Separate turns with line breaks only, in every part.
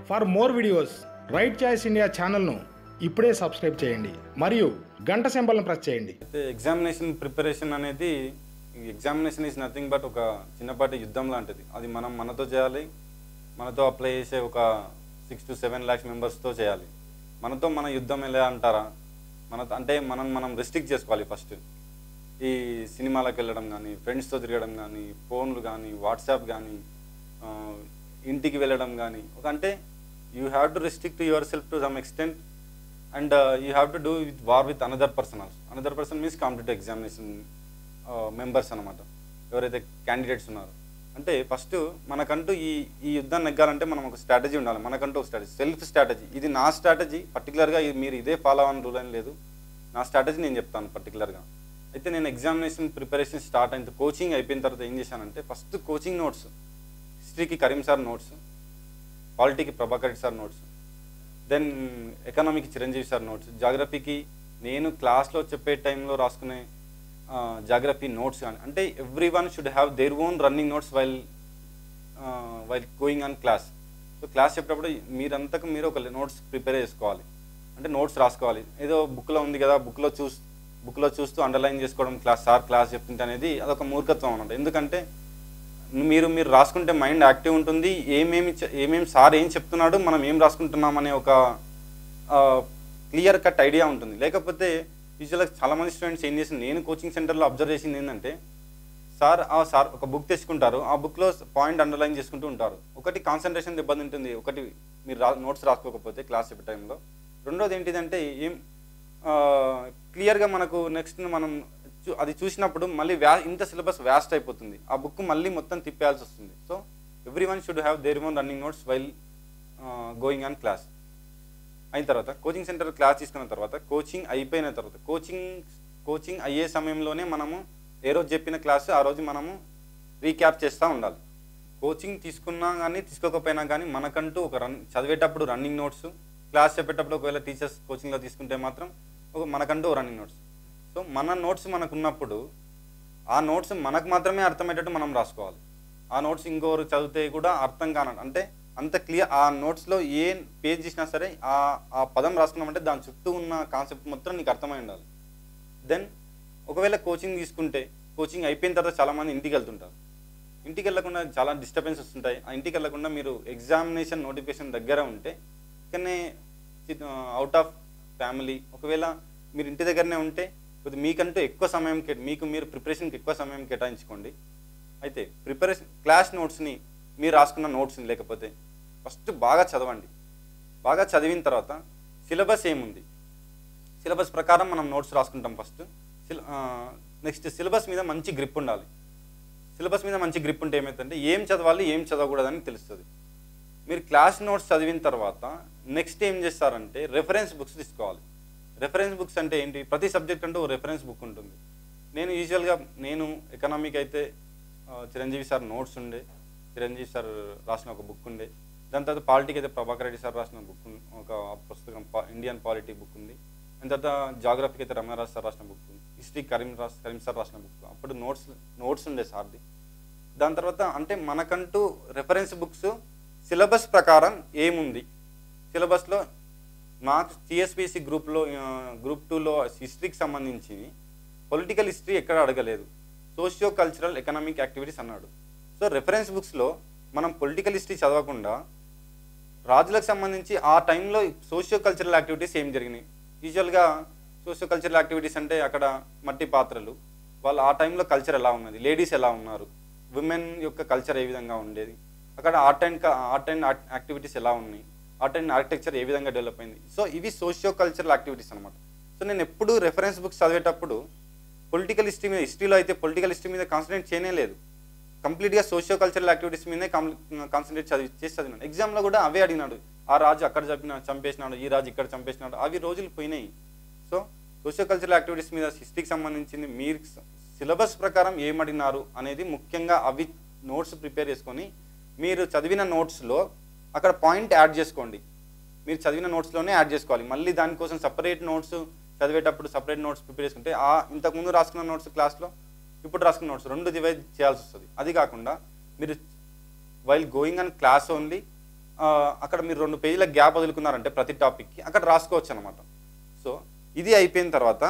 for more videos right choice India ఛానల్ను ఇప్పుడే subscribe చేయండి మరియు గంట సింబల్ను ప్రెస్ చేయండి
అయితే ఎగ్జామినేషన్ ప్రిపరేషన్ అనేది ఎగ్జామినేషన్ ఈజ్ నథింగ్ బట్ ఒక చిన్నపాటి యుద్ధం లాంటిది అది మనం మనతో చేయాలి మనతో అప్లై చేసే ఒక సిక్స్ టు సెవెన్ ల్యాక్స్ మెంబర్స్తో చేయాలి మనతో మన యుద్ధం ఎలా అంటారా మనతో అంటే మనం మనం రెస్ట్రిక్ట్ చేసుకోవాలి ఫస్ట్ ఈ సినిమాలకు వెళ్ళడం కానీ ఫ్రెండ్స్తో తిరగడం కానీ ఫోన్లు కానీ వాట్సాప్ కానీ ఆ, ఇంటికి వెళ్ళడం కానీ ఒక అంటే you have to restrict yourself to some extent and you have to do with war with another person also another person means competitive examination members అనమాట ఎవరైతే క్యాండిడేట్స్ ఉన్నారో అంటే ఫస్ట్ మనకంటూ ఈ ఈ యుద్ధం నెగ్గాలంటే మనం ఒక స్ట్రాటజీ ఉండాలి మనకంటూ ఒక స్ట్రాటజీ సెల్ఫ్ స్ట్రాటజీ ఇది నా స్ట్రాటజీ పర్టికులర్గా మీరు ఇదే ఫాలో అవ్వని రూల్ అని లేదు నా స్ట్రాటజీ నేను చెప్తాను పర్టికులర్గా అయితే నేను ఎగ్జామినేషన్ ప్రిపరేషన్ స్టార్ట్ అయిన కోచింగ్ అయిపోయిన తర్వాత ఏం చేశానంటే ఫస్ట్ కోచింగ్ నోట్స్ హిస్టరీకి కరీం సార్ నోట్స్ పాలిటీకి Prabhakar Reddy sir notes then ఎకనామీకి చిరంజీవి సార్ నోట్స్ జాగ్రఫీకి నేను క్లాస్లో చెప్పే టైంలో రాసుకునే జాగ్రఫీ నోట్స్ కానీ అంటే everyone should have their own running notes while while going on class so class చెప్పేటప్పుడు మీరంతకు మీరు ఒక నోట్స్ ప్రిపేర్ చేసుకోవాలి అంటే నోట్స్ రాసుకోవాలి ఏదో బుక్లో ఉంది కదా బుక్లో చూస్ బుక్లో చూస్తూ అండర్లైన్ చేసుకోవడం క్లాస్ సార్ క్లాస్ చెప్తుంటే అనేది అదొక మూర్ఖత్వం అనమాట ఎందుకంటే మీరు మీరు రాసుకుంటే మైండ్ యాక్టివ్ ఉంటుంది ఏమేమి చె- ఏమేమి సార్ ఏం చెప్తున్నాడు మనం ఏం రాసుకుంటున్నాం అనే ఒక క్లియర్ కట్ ఐడియా ఉంటుంది లేకపోతే యూజువల్గా చాలామంది స్టూడెంట్స్ ఏం చేసి నేను కోచింగ్ సెంటర్లో అబ్జర్వ్ చేసింది ఏంటంటే సార్ ఆ సార్ ఒక బుక్ తెచ్చుకుంటారు ఆ బుక్లో పాయింట్ అండర్లైన్ చేసుకుంటూ ఉంటారు ఒకటి కాన్సన్ట్రేషన్ దెబ్బతింటుంది ఒకటి మీరు రా నోట్స్ రాసుకోకపోతే క్లాస్ చెప్పే టైంలో రెండోది ఏంటిదంటే ఏం క్లియర్గా మనకు నెక్స్ట్ మనం చూ- అది చూసినప్పుడు మళ్ళీ వ్యా ఇంత సిలబస్ వ్యాస్ట్ అయిపోతుంది ఆ బుక్ మళ్ళీ మొత్తం తిప్పేయాల్సి వస్తుంది so everyone should have their own running notes while going on class అయిన తర్వాత కోచింగ్ సెంటర్ క్లాస్ తీసుకున్న తర్వాత కోచింగ్ అయిపోయిన తర్వాత కోచింగ్ కోచింగ్ అయ్యే సమయంలోనే మనము ఏ రోజు చెప్పిన క్లాస్ ఆ రోజు మనము రీక్యాప్ చేస్తూ ఉండాలి కోచింగ్ తీసుకున్నా కానీ తీసుకోకపోయినా కానీ మనకంటూ ఒక రన్ చదివేటప్పుడు రన్నింగ్ నోట్స్ క్లాస్ చెప్పేటప్పుడు ఒకవేళ టీచర్స్ కోచింగ్లో తీసుకుంటే మాత్రం ఒక మనకంటూ రన్నింగ్ నోట్స్ సో మన నోట్స్ మనకు ఉన్నప్పుడు ఆ నోట్స్ మనకు మాత్రమే అర్థమయ్యేటట్టు మనం రాసుకోవాలి ఆ నోట్స్ ఇంకోరు చదివితే కూడా అర్థం కానట్టు అంటే అంత క్లియర్ ఆ నోట్స్లో ఏ పేజ్ చేసినా సరే ఆ ఆ పదం రాసుకున్నామంటే దాని చుట్టూ ఉన్న కాన్సెప్ట్ మొత్తం నీకు అర్థమై ఉండాలి దెన్ ఒకవేళ కోచింగ్ తీసుకుంటే కోచింగ్ అయిపోయిన తర్వాత చాలామంది ఇంటికి వెళ్తుంటారు ఇంటికి వెళ్ళకుండా చాలా డిస్టర్బెన్స్ వస్తుంటాయి ఆ ఇంటికి వెళ్ళకుండా మీరు ఎగ్జామినేషన్ నోటిఫికేషన్ దగ్గర ఉంటే ఇక్కడనే అవుట్ ఆఫ్ ఫ్యామిలీ ఒకవేళ మీరు ఇంటి దగ్గరనే ఉంటే కొద్ది మీకంటూ ఎక్కువ సమయం కే మీకు మీరు ప్రిపరేషన్కి ఎక్కువ సమయం కేటాయించుకోండి అయితే ప్రిపరేషన్ క్లాస్ నోట్స్ని మీరు రాసుకున్న నోట్స్ని లేకపోతే ఫస్ట్ బాగా చదవండి బాగా చదివిన తర్వాత సిలబస్ ఏముంది సిలబస్ ప్రకారం మనం నోట్స్ రాసుకుంటాం ఫస్ట్ నెక్స్ట్ సిలబస్ మీద మంచి గ్రిప్ ఉండాలి సిలబస్ మీద మంచి గ్రిప్ ఉంటే ఏమవుతుందంటే ఏం చదవాలి ఏం చదవకూడదని తెలుస్తుంది మీరు క్లాస్ నోట్స్ చదివిన తర్వాత నెక్స్ట్ ఏం చేస్తారంటే రెఫరెన్స్ బుక్స్ తీసుకోవాలి రెఫరెన్స్ బుక్స్ అంటే ఏంటి ప్రతి సబ్జెక్ట్ అంటూ రెఫరెన్స్ బుక్ ఉంటుంది నేను యూజువల్గా నేను ఎకనామిక్ అయితే ఆ, చిరంజీవి సార్ నోట్స్ ఉండే చిరంజీవి సార్ రాసిన ఒక బుక్ ఉండే దాని తర్వాత పాలిటీకి అయితే ప్రభాకర్ రెడ్డి సార్ రాసిన బుక్ ఉం- ఒక పుస్తకం పా- ఇండియన్ పాలిటీ బుక్ ఉంది దాని తర్వాత జాగ్రఫీకి అయితే రమణరాజ్ సార్ రాసిన బుక్ హిస్టరీ కరీం రాస్ కరీం సార్ రాసిన బుక్ అప్పుడు నోట్స్ నోట్స్ ఉండే సార్ది దాని తర్వాత అంటే మనకంటూ రెఫరెన్స్ బుక్స్ సిలబస్ ప్రకారం ఏముంది సిలబస్లో మాకు టీఎస్పీసీ గ్రూప్లో గ్రూప్ టూలో హిస్టరీకి సంబంధించి పొలిటికల్ హిస్టరీ ఎక్కడ అడగలేదు సోషియో కల్చరల్ ఎకనామిక్ యాక్టివిటీస్ అన్నాడు సో రెఫరెన్స్ బుక్స్లో మనం పొలిటికల్ హిస్టరీ చదవకుండా రాజులకు సంబంధించి ఆ టైంలో సోషియో కల్చరల్ యాక్టివిటీస్ ఏం జరిగినాయి యూజువల్గా సోషియో కల్చరల్ యాక్టివిటీస్ అంటే అక్కడ మట్టి పాత్రలు వాళ్ళు ఆ టైంలో కల్చర్ ఎలా ఉన్నది లేడీస్ ఎలా ఉన్నారు విమెన్ యొక్క కల్చర్ ఏ విధంగా ఉండేది అక్కడ art and art and activities ఎలా ఉన్నాయి ఆర్ట్ అండ్ ఆర్కిటెక్చర్ ఏ విధంగా డెవలప్ అయింది సో ఇవి సోషియో కల్చరల్ యాక్టివిటీస్ అనమాట సో నేను ఎప్పుడు రెఫరెన్స్ బుక్స్ చదివేటప్పుడు పొలిటికల్ హిస్టరీ మీద హిస్టరీలో అయితే పొలిటికల్ హిస్టరీ మీద కాన్సన్ట్రేట్ చేయనే లేదు కంప్లీట్గా సోషియో కల్చరల్ యాక్టివిటీస్ మీదే కాన్సన్ట్రేట్ చదివి చేసి చదివినాడు ఎగ్జామ్లో కూడా అవే అడిగినాడు ఆ రాజు అక్కడ చంపిన చంపేసినాడు ఈ రాజు ఇక్కడ చంపేసినాడు అవి రోజులు పోయినాయి సో సోషియో కల్చరల్ యాక్టివిటీస్ మీద హిస్టరీకి సంబంధించింది మీరు సిలబస్ ప్రకారం ఏం అడిగినారు అనేది ముఖ్యంగా అవి నోట్స్ ప్రిపేర్ చేసుకొని మీరు చదివిన నోట్స్లో అక్కడ పాయింట్ యాడ్ చేసుకోండి మీరు చదివిన నోట్స్లోనే యాడ్ చేసుకోవాలి మళ్ళీ దానికోసం సపరేట్ నోట్స్ చదివేటప్పుడు సపరేట్ నోట్స్ ప్రిపేర్ చేసుకుంటే ఆ ఇంతకుముందు రాసుకున్న నోట్స్ క్లాస్లో ఇప్పుడు రాసుకున్న నోట్స్ రెండు డివైడ్ చేయాల్సి వస్తుంది అది కాకుండా మీరు while going on class only ఆ, అక్కడ మీరు రెండు పేజీల గ్యాప్ వదులుకున్నారంటే ప్రతి టాపిక్కి అక్కడ రాసుకోవచ్చు అనమాట సో ఇది అయిపోయిన తర్వాత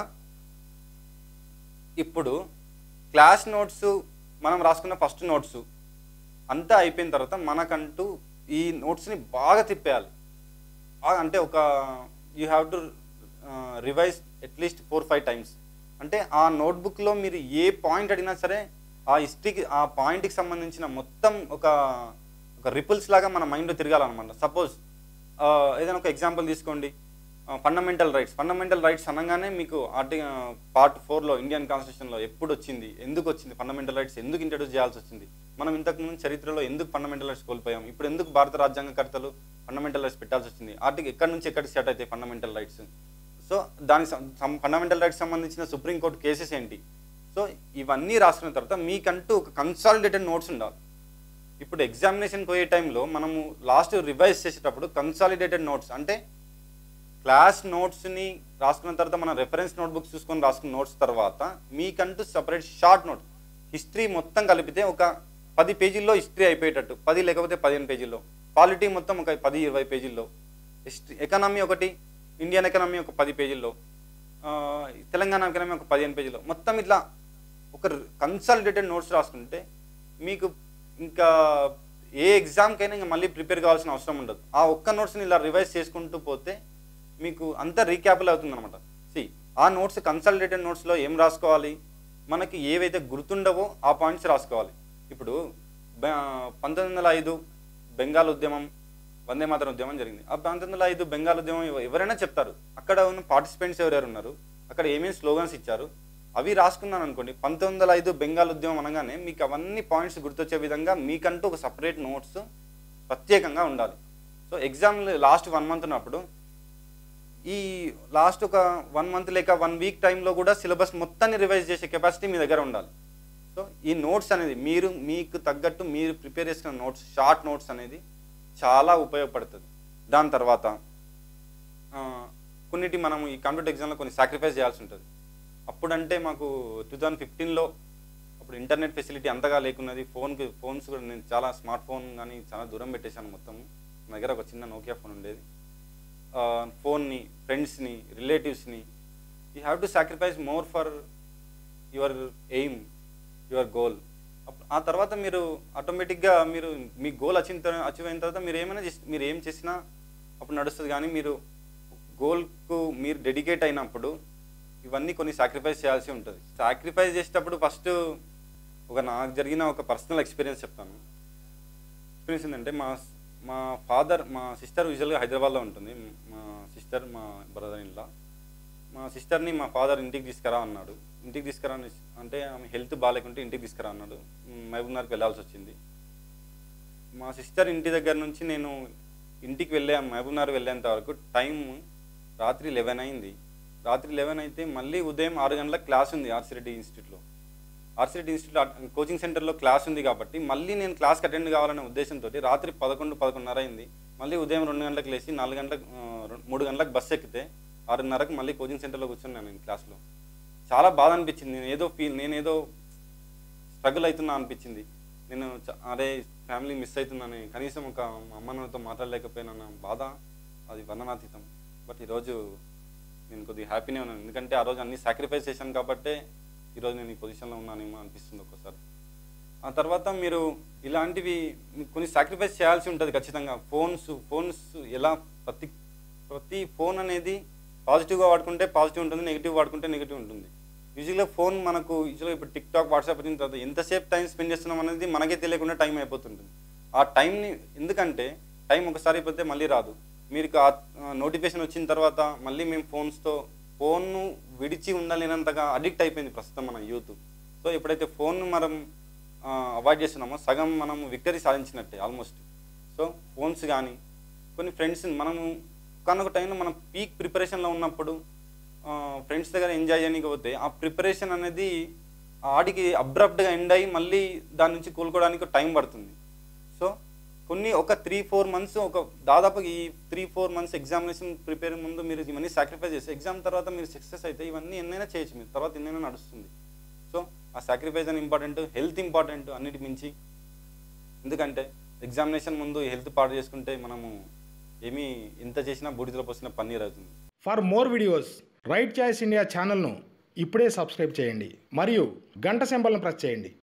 ఇప్పుడు క్లాస్ నోట్స్ మనం రాసుకున్న ఫస్ట్ నోట్స్ అంతా అయిపోయిన తర్వాత మనకంటూ ఈ నోట్స్ని బాగా తిప్పేయాలి బాగా అంటే ఒక you have to revise at least four five times అంటే ఆ నోట్బుక్లో మీరు ఏ పాయింట్ అడిగినా సరే ఆ హిస్టరీకి ఆ పాయింట్కి సంబంధించిన మొత్తం ఒక ఒక రిపుల్స్ లాగా మన మైండ్లో తిరగాలన్నమాట సపోజ్ ఏదైనా ఒక ఎగ్జాంపుల్ తీసుకోండి ఫండమెంటల్ రైట్స్ ఫండమెంటల్ రైట్స్ అనగానే మీకు ఆర్టి పార్ట్ ఫోర్లో ఇండియన్ కాన్స్టిట్యూషన్లో ఎప్పుడు వచ్చింది ఎందుకు వచ్చింది ఫండమెంటల్ రైట్స్ ఎందుకు ఇంట్రడ్యూస్ చేయాల్సి వచ్చింది మనం ఇంతకు ముందు చరిత్రలో ఎందుకు ఫండమెంటల్ రైట్స్ కోల్పోయాం ఇప్పుడు ఎందుకు భారత రాజ్యాంగకర్తలు ఫండమెంటల్ రైట్స్ పెట్టాల్సి వచ్చింది ఆర్టికల్ ఎక్కడి నుంచి ఎక్కడికి స్టార్ట్ అవుతాయి ఫండమెంటల్ రైట్స్ సో దానికి ఫండమెంటల్ రైట్స్ సంబంధించిన సుప్రీంకోర్టు కేసెస్ ఏంటి సో ఇవన్నీ రాసుకున్న తర్వాత మీకంటూ ఒక కన్సాలిడేటెడ్ నోట్స్ ఉండాలి ఇప్పుడు ఎగ్జామినేషన్ పోయే టైంలో మనము లాస్ట్ రివైజ్ చేసేటప్పుడు కన్సాలిడేటెడ్ నోట్స్ అంటే క్లాస్ నోట్స్ని రాసుకున్న తర్వాత మన రెఫరెన్స్ నోట్బుక్స్ చూసుకొని రాసుకున్న నోట్స్ తర్వాత మీకంటూ సపరేట్ షార్ట్ నోట్ హిస్టరీ మొత్తం కలిపితే ఒక పది పేజీల్లో హిస్టరీ అయిపోయేటట్టు పది లేకపోతే పదిహేను పేజీల్లో పాలిటీ మొత్తం ఒక పది ఇరవై పేజీల్లో హిస్టరీ ఎకనామీ ఒకటి ఇండియన్ ఎకనామీ ఒక పది పేజీల్లో ఆ, తెలంగాణ ఎకనామీ ఒక పదిహేను పేజీల్లో మొత్తం ఇట్లా ఒక కన్సల్టేటెడ్ నోట్స్ రాసుకుంటే మీకు ఇంకా ఏ ఎగ్జామ్కైనా ఇంకా మళ్ళీ ప్రిపేర్ కావాల్సిన అవసరం ఉండదు ఆ ఒక్క నోట్స్ని ఇలా రివైజ్ చేసుకుంటూ పోతే మీకు అంతా రీక్యాపుల్ అవుతుంది అనమాట సి ఆ నోట్స్ కన్సల్టేటెడ్ నోట్స్లో ఏం రాసుకోవాలి మనకి ఏవైతే గుర్తుండవో ఆ పాయింట్స్ రాసుకోవాలి ఇప్పుడు బె- పంతొమ్మిది వందల ఐదు బెంగాల్ ఉద్యమం వందే మాతరం ఉద్యమం జరిగింది ఆ పంతొమ్మిది వందల ఐదు బెంగాల్ ఉద్యమం ఎవ- ఎవరైనా చెప్తారు అక్కడ ఉన్న పార్టిసిపెంట్స్ ఎవరెవరు ఉన్నారు అక్కడ ఏమేమి స్లోగన్స్ ఇచ్చారు అవి రాసుకున్నాను అనుకోండి పంతొమ్మిది వందల ఐదు బెంగాల్ ఉద్యమం అనగానే మీకు అవన్నీ పాయింట్స్ గుర్తొచ్చే విధంగా మీకంటూ ఒక సపరేట్ నోట్స్ ప్రత్యేకంగా ఉండాలి so exam last one month ఉన్నప్పుడు ఈ లాస్ట్ ఒక వన్ మంత్ లేక వన్ వీక్ టైంలో కూడా సిలబస్ మొత్తాన్ని రివైజ్ చేసే కెపాసిటీ మీ దగ్గర ఉండాలి సో ఈ నోట్స్ అనేది మీరు మీకు తగ్గట్టు మీరు ప్రిపేర్ చేసుకున్న నోట్స్ షార్ట్ నోట్స్ అనేది చాలా ఉపయోగపడుతుంది దాని తర్వాత ఆ, కొన్నిటి మనం ఈ కంప్యూటర్ ఎగ్జామ్లో కొన్ని సాక్రిఫైస్ చేయాల్సి ఉంటుంది అప్పుడంటే మాకు టూ థౌజండ్ ఫిఫ్టీన్లో అప్పుడు ఇంటర్నెట్ ఫెసిలిటీ అంతగా లేకున్నది ఫోన్కి ఫోన్స్ కూడా నేను చాలా స్మార్ట్ ఫోన్ కానీ చాలా దూరం పెట్టేశాను మొత్తం నా దగ్గర ఒక చిన్న నోకియా ఫోన్ ఉండేది ఆ, ఫోన్ని ఫ్రెండ్స్ని రిలేటివ్స్ని you have to sacrifice more for your aim your goal ఆ తర్వాత మీరు ఆటోమేటిక్గా మీరు మీ గోల్ అచీవ్ అచీవ్ అయిన తర్వాత మీరు ఏమైనా చేసి మీరు ఏం చేసినా అప్పుడు నడుస్తుంది కానీ మీరు గోల్కు మీరు డెడికేట్ అయినప్పుడు ఇవన్నీ కొన్ని సాక్రిఫైస్ చేయాల్సి ఉంటుంది సాక్రిఫైస్ చేసేటప్పుడు ఫస్ట్ ఒక నాకు జరిగిన ఒక పర్సనల్ ఎక్స్పీరియన్స్ చెప్తాను ఎక్స్పీరియన్స్ ఏంటంటే మా మా ఫాదర్ మా సిస్టర్ యూజువల్గా హైదరాబాద్లో ఉంటుంది మా సిస్టర్ మా బ్రదర్ ఇన్లా మా సిస్టర్ని మా ఫాదర్ ఇంటికి తీసుకురా అన్నాడు ఇంటికి తీసుకురా అని అంటే ఆమె హెల్త్ బాగాలేకుంటే ఇంటికి తీసుకురా అన్నాడు మ్, మహబూబ్నగర్కి వెళ్ళాల్సి వచ్చింది మా సిస్టర్ ఇంటి దగ్గర నుంచి నేను ఇంటికి వెళ్ళే మహబూబ్నగర్ వెళ్ళేంత వరకు టైం రాత్రి లెవెన్ అయింది రాత్రి లెవెన్ అయితే మళ్ళీ ఉదయం ఆరు గంటలకు క్లాస్ ఉంది ఆర్సిరెడ్డి ఇన్స్టిట్యూట్లో ఆర్సిరెడ్డి ఇన్స్టిట్యూట్లో కోచింగ్ సెంటర్లో క్లాస్ ఉంది కాబట్టి మళ్ళీ నేను క్లాస్కి అటెండ్ కావాలనే ఉద్దేశంతో రాత్రి పదకొండు పదకొండున్నర అయింది మళ్ళీ ఉదయం రెండు గంటలకు లేచి నాలుగు గంటలకు ఆ, రెండు- మూడు గంటలకు బస్సు ఎక్కితే ఆరున్నరకు మళ్ళీ కోచింగ్ సెంటర్లో కూర్చున్నాను నేను క్లాస్లో చాలా బాధ అనిపించింది నేను ఏదో ఫీల్ నేను ఏదో స్ట్రగుల్ అవుతున్నా అనిపించింది నేను చ- అరే ఫ్యామిలీ మిస్ అవుతున్నాను కనీసం ఒక మా అమ్మ నాన్నతో మాట్లాడలేకపోయినా బాధ అది వర్ణనాతీతం బట్ ఈరోజు నేను కొద్దిగా హ్యాపీనే ఉన్నాను ఎందుకంటే ఆ రోజు అన్ని సాక్రిఫైస్ చేశాను కాబట్టే ఈరోజు నేను ఈ పొజిషన్లో ఉన్నానేమో అనిపిస్తుంది ఒక్కోసారి ఆ తర్వాత మీరు ఇలాంటివి మీకు కొన్ని సాక్రిఫైస్ చేయాల్సి ఉంటుంది ఖచ్చితంగా ఫోన్స్ ఫోన్స్ ఎలా ప్రతి ప్రతి ఫోన్ అనేది పాజిటివ్గా వాడుకుంటే పాజిటివ్ ఉంటుంది నెగిటివ్ వాడుకుంటే నెగిటివ్ ఉంటుంది యూజువల్గా ఫోన్ మనకు యూజువల్గా ఇప్పుడు టిక్ టాక్ వాట్సాప్ వచ్చిన తర్వాత ఎంతసేపు టైం స్పెండ్ చేస్తున్నాం అనేది మనకే తెలియకుండా టైం అయిపోతుంటుంది ఆ టైంని ఎందుకంటే టైం ఒకసారి అయిపోతే మళ్ళీ రాదు మీరు ఆ నోటిఫికేషన్ వచ్చిన తర్వాత మళ్ళీ మేము ఫోన్స్తో ఫోన్ను విడిచి ఉండలేనంతగా అడిక్ట్ అయిపోయింది ప్రస్తుతం మన యూత్ సో ఎప్పుడైతే ఫోన్ మనం అవాయిడ్ చేస్తున్నామో సగం మనం విక్టరీ సాధించినట్టే ఆల్మోస్ట్ సో ఫోన్స్ కానీ కొన్ని ఫ్రెండ్స్ మనము ఒకనొక టైంలో మనం పీక్ ప్రిపరేషన్లో ఉన్నప్పుడు ఫ్రెండ్స్ దగ్గర ఎంజాయ్ చేయకపోతే ఆ ప్రిపరేషన్ అనేది ఆ ఆడికి అబ్రప్ట్గా ఎండ్ అయ్యి మళ్ళీ దాని నుంచి కోలుకోవడానికి టైం పడుతుంది సో కొన్ని ఒక త్రీ ఫోర్ మంత్స్ ఒక దాదాపు ఈ three four months examination prepare ముందు మీరు ఇవన్నీ సాక్రిఫైస్ చేస్తే ఎగ్జామ్ తర్వాత మీరు సక్సెస్ అయితే ఇవన్నీ ఎన్నైనా చేయొచ్చు మీరు తర్వాత ఎన్నైనా నడుస్తుంది సో ఆ సాక్రిఫైస్ అని ఇంపార్టెంట్ హెల్త్ ఇంపార్టెంట్ అన్నిటి మించి ఎందుకంటే ఎగ్జామినేషన్ ముందు హెల్త్ పాడు చేసుకుంటే మనము ఏమీ ఎంత చేసినా బూడిదలో పోసిన పన్నీర్ అవుతుంది
for more videos right choice India ఛానల్ను ఇప్పుడే సబ్స్క్రైబ్ చేయండి మరియు గంట సింబల్ను ప్రెస్ చేయండి